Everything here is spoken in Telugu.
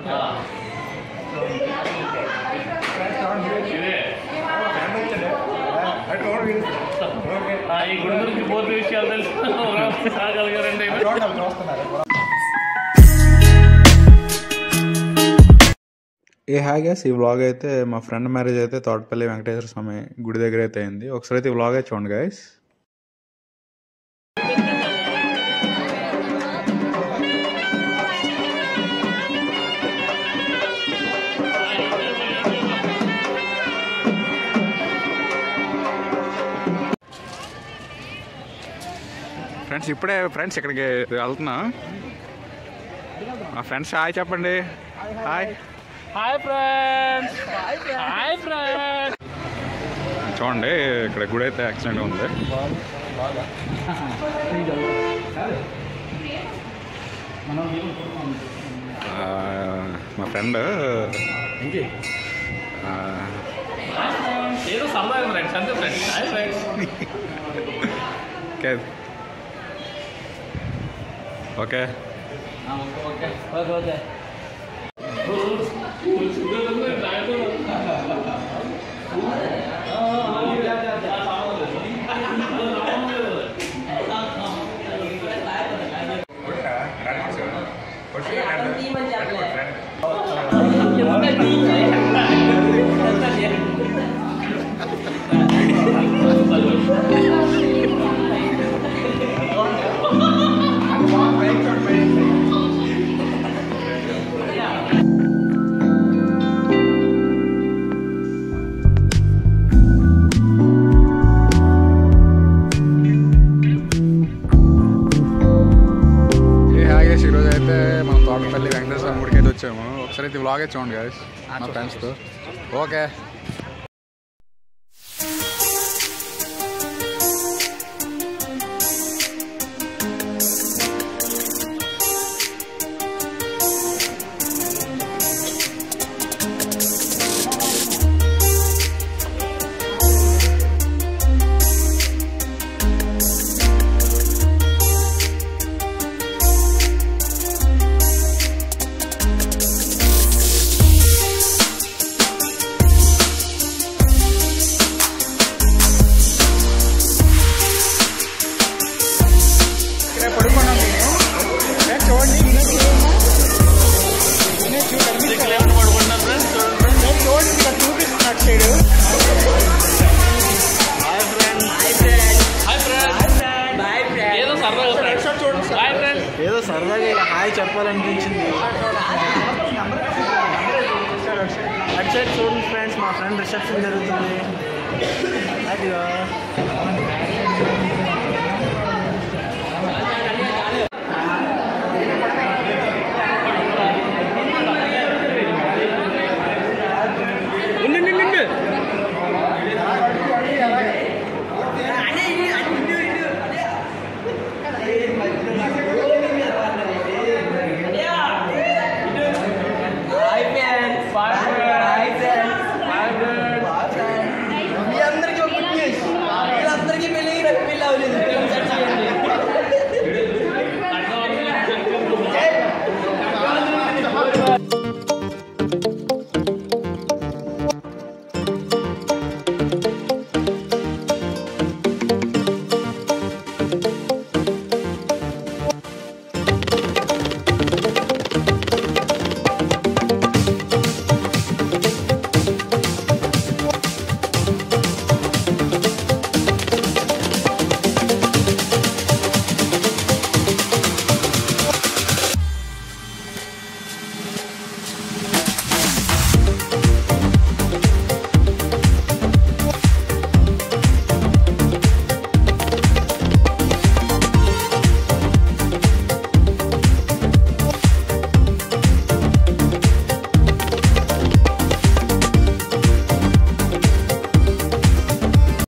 ఆ, ఈ గుడి గురించి పూర్తి విషయాలు తెలుసు సాగలిగారండి ఏ హాయ్ గ్యాస్ ఈ వ్లాగ్ అయితే మా ఫ్రెండ్ మ్యారేజ్ అయితే తోటపల్లి వెంకటేశ్వర స్వామి గుడి దగ్గర అయితే అయింది ఒకసారి అయితే ఈ వ్లాగ్ అయితే చూడండి గైస్ ఫ్రెండ్స్ ఇప్పుడే ఫ్రెండ్స్ ఇక్కడికి వెళ్తున్నా మా ఫ్రెండ్స్ హాయ్ చెప్పండి hi hi friends hi friends చూడండి ఇక్కడ గుడి అయితే యాక్సిడెంట్ ఉంది ఆ, మా ఫ్రెండ్ ఏదో సరదాగా ఫ్రెండ్స్ అంతే friends hi friends okay okay ఏ హాగేష్ ఈరోజు అయితే మనం తోటపల్లి వెంకటేశ్వర స్వామి గుడికి అయితే వచ్చాము ఒకసారి అయితే వ్లాగే చూడండి గాయస్ మా ఫ్రెండ్స్తో ఓకే పడుకుంటున్నారు ఫ్రెండ్స్ హాయ్ ఫ్రెండ్స్ ఏదో సరదాగా ఫ్రెండ్స్ హాయ్ ఫ్రెండ్స్ ఏదో సరదాగా ఇలా హాయ్ చెప్పాలనిపించింది అటు సైడ్ చూడండి ఫ్రెండ్స్ మా ఫ్రెండ్ రిసెప్షన్ జరుగుతుంది అదిగో మీ అందరికీ ఒక గుడ్ న్యూస్ వీళ్ళందరికీ పెళ్ళి పెళ్ళి అవ్వలేదు పిల్లలు సెట్ చేయండి అడ్డం